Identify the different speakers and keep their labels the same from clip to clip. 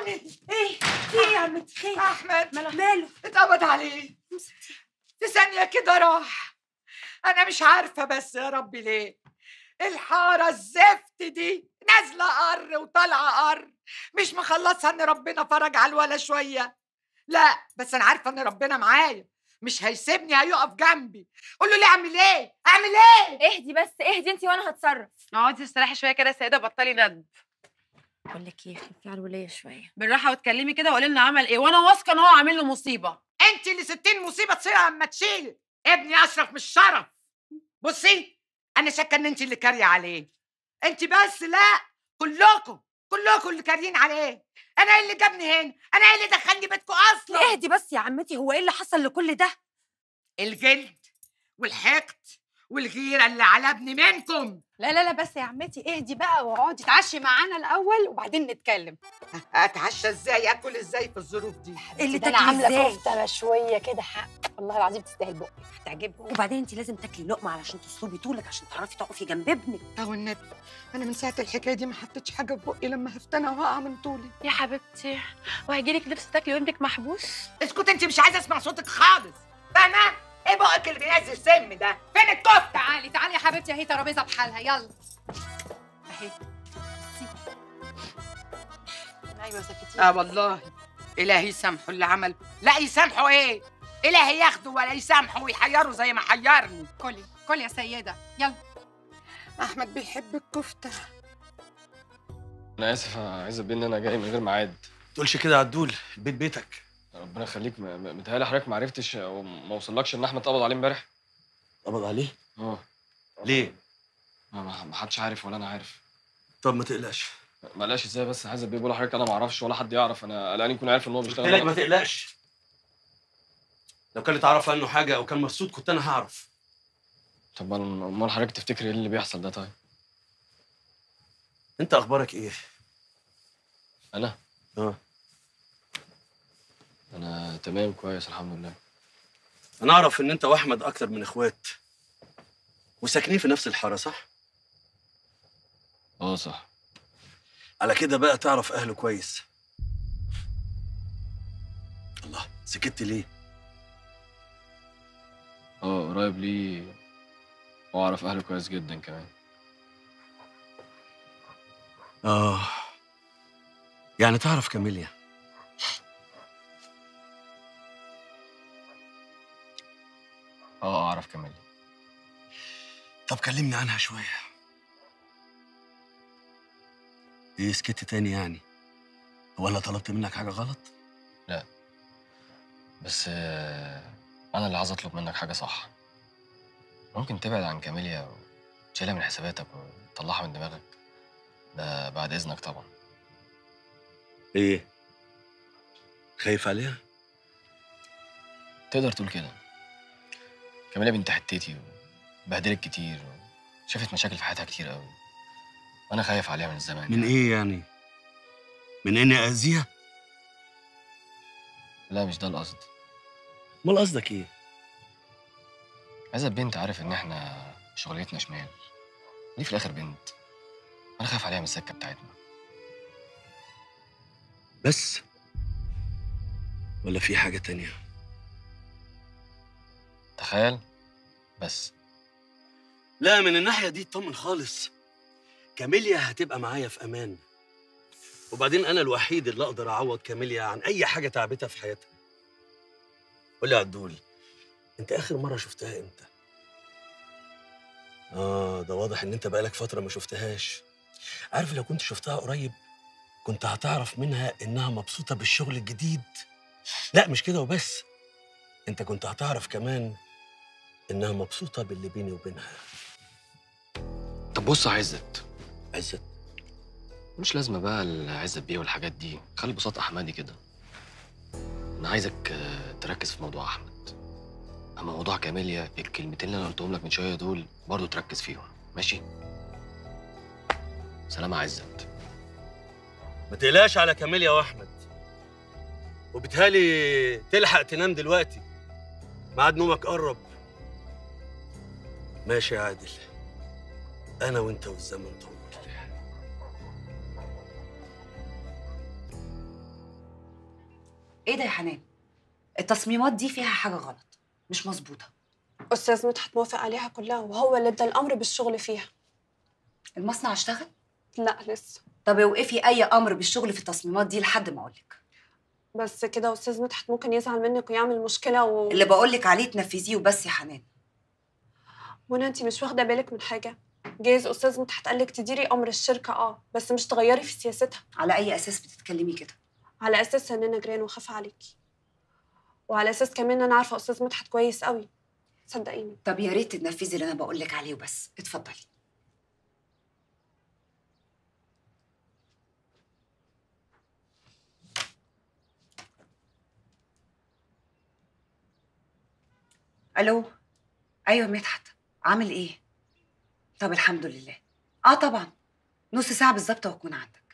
Speaker 1: الحقوني
Speaker 2: ايه في ايه يا عمتي خير
Speaker 1: احمد
Speaker 2: ماله
Speaker 1: اتقبض عليه في ثانية كده راح أنا مش عارفة بس يا ربي ليه الحارة الزفت دي نازلة قر وطالعة قر مش مخلصها إن ربنا فرج على الولا شوية لا بس أنا عارفة إن ربنا معايا مش هيسيبني هيقف جنبي قول له ليه أعمل إيه؟ أعمل إيه؟
Speaker 3: اهدي بس اهدي انت وانا هتصرف
Speaker 4: اقعدي استريحي شويه كده يا سيده بطلي ندب
Speaker 3: بقول لك ايه خفي على الوليه شويه
Speaker 4: بالراحه واتكلمي كده وقولي لنا عمل ايه وانا واثقه ان هو عامل له مصيبه
Speaker 1: أنت اللي ستين مصيبة تصير أما تشيل ابني أشرف مش شرف بصي أنا شاكة إن أنت اللي كارية عليه أنت بس لا كلكم كلكم اللي كاريين عليه أنا إيه اللي جابني هنا أنا إيه اللي دخلني بيتكم أصلا
Speaker 2: اهدي بس يا عمتي هو ايه اللي حصل لكل ده
Speaker 1: الجلد والحقد والغيرة اللي على ابني منكم
Speaker 5: لا لا لا بس يا عمتي اهدي بقى واقعدي اتعشي معانا الاول وبعدين نتكلم
Speaker 1: أتعشى إزاي أكل إزاي في الظروف دي
Speaker 2: اللي
Speaker 5: ده انا
Speaker 2: تاكلي
Speaker 5: عامله
Speaker 2: ازاي
Speaker 5: كفته مشويه كده حق والله العظيم تستاهل بقك هتعجبك
Speaker 2: وبعدين انت لازم تاكلي لقمه علشان تصلبي طولك عشان تعرفي تقفي جنب ابنك
Speaker 1: أو النبي أنا من ساعة الحكاية دي ما حطيتش حاجة في بقي لما هفتنى وهقع من طولي
Speaker 4: يا حبيبتي وهيجيلك نفس تاكلي وابنك محبوس
Speaker 1: اسكت أنت مش عايزة أسمع صوتك خالص فاهمة؟ إيه بقك اللي بينزل سم ده؟ فين الكفتة؟
Speaker 5: تعالي تعالي يا حبيبتي اهي ترابيزه بحالها يلا اهي ايوه سكتي
Speaker 1: اه والله الهي يسامحه اللي عمل لا يسامحه ايه الهي ياخده ولا يسامحه ويحيره زي ما حيرني
Speaker 5: كلي كلي يا سيده يلا
Speaker 1: احمد بيحب الكفته
Speaker 6: انا اسف عايز ابين ان انا جاي من غير ميعاد
Speaker 7: تقولش كده يا عدول البيت بيتك
Speaker 6: ربنا يخليك م- م- متهيألي حضرتك ما عرفتش او ما وصلكش ان احمد قبض عليه امبارح
Speaker 7: قبض عليه
Speaker 6: اه
Speaker 7: ليه
Speaker 6: ما- ما ما حدش عارف ولا انا عارف
Speaker 7: طب ما تقلقش
Speaker 6: ما قلقش ازاي بس عايز ابين بقول لحضرتك انا ما اعرفش ولا حد يعرف انا قلقان يكون عارف ان هو
Speaker 7: قلت
Speaker 6: بيشتغل
Speaker 7: لك ما تقلقش لو كان تعرف عنه حاجه او كان مبسوط كنت انا هعرف
Speaker 6: طب أنا- امال حضرتك تفتكر ايه اللي بيحصل ده طيب
Speaker 7: انت اخبارك ايه
Speaker 6: انا
Speaker 7: اه
Speaker 6: انا تمام كويس الحمد لله
Speaker 7: انا اعرف ان انت واحمد اكتر من اخوات وساكنين في نفس الحاره صح
Speaker 6: اه صح
Speaker 7: على كده بقى تعرف اهله كويس الله سكت ليه
Speaker 6: اه قريب ليه واعرف اهله كويس جدا كمان
Speaker 7: اه يعني تعرف كاميليا
Speaker 6: اه اعرف كمان
Speaker 7: طب كلمني عنها شويه ايه سكت تاني يعني هو انا طلبت منك حاجه غلط
Speaker 6: بس آه، انا اللي عايز اطلب منك حاجه صح ممكن تبعد عن كاميليا وتشيلها من حساباتك وتطلعها من دماغك ده بعد اذنك طبعا
Speaker 7: ايه خايف عليها
Speaker 6: تقدر تقول كده كاميليا بنت حتتي وبهدلت كتير وشافت مشاكل في حياتها كتير قوي وانا خايف عليها من الزمان
Speaker 7: من ايه يعني من اني اذيها
Speaker 6: لا مش ده القصد
Speaker 7: امال قصدك ايه
Speaker 6: عايزة بنت عارف ان احنا شغلتنا شمال دي في الاخر بنت انا خايف عليها من السكه بتاعتنا
Speaker 7: بس ولا في حاجه تانية
Speaker 6: تخيل بس
Speaker 7: لا من الناحيه دي اطمن خالص كاميليا هتبقى معايا في امان وبعدين انا الوحيد اللي اقدر اعوض كاميليا عن اي حاجه تعبتها في حياتها قول لي يا عدول انت اخر مره شفتها امتى اه ده واضح ان انت بقالك فتره ما شفتهاش عارف لو كنت شفتها قريب كنت هتعرف منها انها مبسوطه بالشغل الجديد لا مش كده وبس انت كنت هتعرف كمان انها مبسوطه باللي بيني وبينها
Speaker 6: طب بص يا عزت
Speaker 7: عزت
Speaker 6: مش لازمه بقى العزت بيه والحاجات دي خلي بساط احمدي كده انا عايزك آه، تركز في موضوع احمد اما موضوع كاميليا الكلمتين اللي انا قلتهم لك من شويه دول برضه تركز فيهم ماشي سلام يا عزت
Speaker 7: ما تقلقش على كاميليا واحمد وبتهالي تلحق تنام دلوقتي ميعاد نومك قرب ماشي يا عادل انا وانت والزمن طول
Speaker 2: ايه ده يا حنان التصميمات دي فيها حاجه غلط مش مظبوطه
Speaker 8: استاذ مدحت موافق عليها كلها وهو اللي ادى الامر بالشغل فيها
Speaker 2: المصنع اشتغل
Speaker 8: لا لسه
Speaker 2: طب اوقفي اي امر بالشغل في التصميمات دي لحد ما اقولك
Speaker 8: بس كده استاذ مدحت ممكن يزعل منك ويعمل مشكله و...
Speaker 2: اللي بقولك عليه تنفذيه وبس يا حنان
Speaker 8: وانا انت مش واخده بالك من حاجه جايز استاذ مدحت قال لك تديري امر الشركه اه بس مش تغيري في سياستها
Speaker 2: على اي اساس بتتكلمي كده
Speaker 8: على اساس ان انا جيران وخاف عليكي وعلى اساس كمان ان انا عارفه استاذ مدحت كويس قوي صدقيني
Speaker 2: طب يا ريت تنفذي اللي انا بقولك عليه وبس اتفضلي الو ايوه مدحت عامل ايه طب الحمد لله اه طبعا نص ساعه بالظبط واكون عندك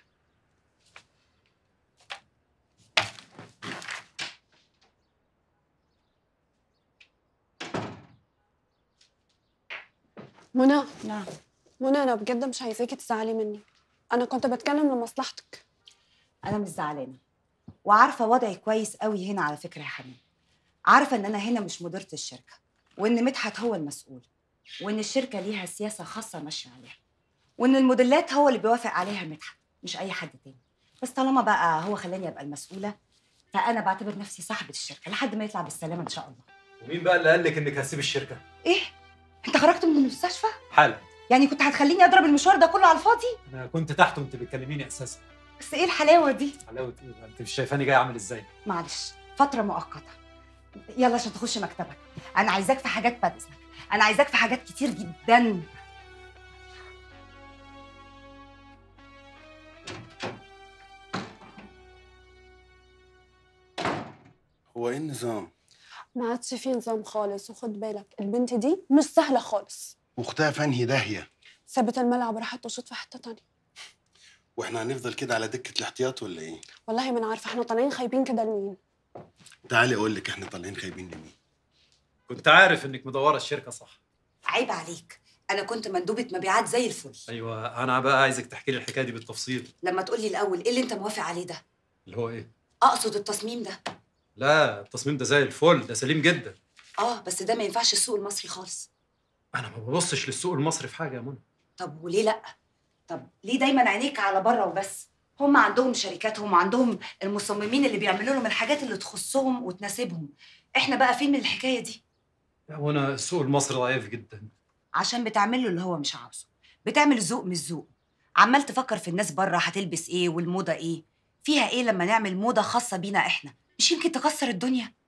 Speaker 8: منى
Speaker 2: نعم
Speaker 8: منى انا بجد مش عايزاكي تزعلي مني انا كنت بتكلم لمصلحتك
Speaker 2: انا مش زعلانه وعارفه وضعي كويس قوي هنا على فكره يا حنان عارفه ان انا هنا مش مديره الشركه وان مدحت هو المسؤول وان الشركه ليها سياسه خاصه ماشيه عليها وان الموديلات هو اللي بيوافق عليها مدحت مش اي حد تاني بس طالما بقى هو خلاني ابقى المسؤوله فانا بعتبر نفسي صاحبه الشركه لحد ما يطلع بالسلامه ان شاء الله
Speaker 9: ومين بقى اللي قال لك انك هتسيب الشركه؟
Speaker 2: ايه انت خرجت من المستشفى
Speaker 9: حالا
Speaker 2: يعني كنت هتخليني اضرب المشوار ده كله على الفاضي
Speaker 9: انا كنت تحت وانت بتكلميني اساسا
Speaker 2: بس ايه الحلاوه دي
Speaker 9: حلاوه ايه بقى؟ انت مش شايفاني جاي عامل ازاي؟
Speaker 2: معلش فترة مؤقتة يلا عشان تخش مكتبك أنا عايزاك في حاجات بعد إذنك أنا عايزاك في حاجات كتير جدا
Speaker 10: هو ايه النظام؟
Speaker 8: ما عادش فيه نظام خالص وخد بالك البنت دي مش سهله خالص
Speaker 10: واختها في انهي داهيه؟
Speaker 8: سابت الملعب وراحت تشوط في حته تانية
Speaker 10: واحنا هنفضل كده على دكه الاحتياط ولا ايه؟
Speaker 8: والله ما انا عارفه احنا طالعين خايبين كده لمين
Speaker 10: تعالي اقول لك احنا طالعين خايبين لمين؟
Speaker 9: كنت عارف انك مدوره الشركه صح
Speaker 2: عيب عليك أنا كنت مندوبة مبيعات زي الفل
Speaker 9: ايوه انا بقى عايزك تحكي لي الحكايه دي بالتفصيل
Speaker 2: لما تقولي الأول إيه اللي أنت موافق عليه ده
Speaker 9: اللي هو ايه؟
Speaker 2: أقصد التصميم ده
Speaker 9: لا التصميم ده زي الفل ده سليم جدا
Speaker 2: آه بس ده ما ينفعش السوق المصري خالص
Speaker 9: انا ما ببصش للسوق المصري في حاجه يا منى
Speaker 2: طب وليه لأ طب ليه دايما عينيك على بره وبس هم عندهم شركاتهم وعندهم المصممين اللي بيعملوا لهم الحاجات اللي تخصهم وتناسبهم احنا بقى فين من الحكايه دي
Speaker 9: يا منى السوق المصري ضعيف جدا
Speaker 2: عشان بتعمل له اللي هو مش عاوزه بتعمل ذوق مش ذوق عمال تفكر في الناس بره هتلبس ايه والموضه ايه فيها ايه لما نعمل موضه خاصه بينا احنا مش يمكن تكسر الدنيا